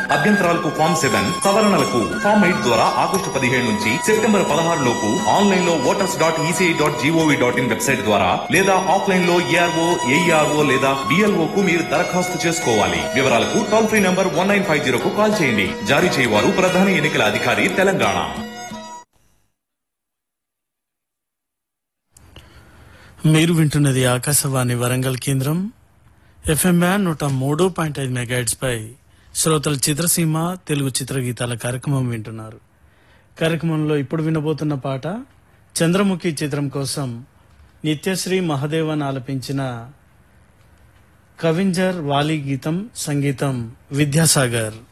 అభ్యంతరాలకు form seven సవరణలకు form eight ద్వారా ఆగస్టు పదిహేడు నుంచి సెప్టెంబర్ పదహారు లోపు ఆన్లైన్ లో voters dot ECI dot GOV dot in website ద్వారా లేదా ఆఫ్లైన్ లో ఏఆర్ఓ ఏఈఆర్ఓ లేదా బిఎల్ఓ కు మీరు దరఖాస్తు చేసుకోవాలి వివరాలకు toll free number one nine five zero కు కాల్ చేయండి జారీ చేయవారు ప్రధాన ఎన్నికల అధికారి తెలంగాణ మీరు వింటున్నది ఆకాశవాణి వరంగల్ కేంద్రం ఎఫ్ఎం బ్యాన్ నూట మూడు పాయింట్ ఐదు మెగాహెట్స్ పై శ్రోతల చిత్రసీమ తెలుగు చిత్రగీతాల కార్యక్రమం వింటున్నారు కార్యక్రమంలో ఇప్పుడు వినబోతున్న పాట చంద్రముఖి చిత్రం కోసం నిత్యశ్రీ మహదేవన్ ఆలపించిన కవింజర్ వాలి గీతం సంగీతం విద్యాసాగర్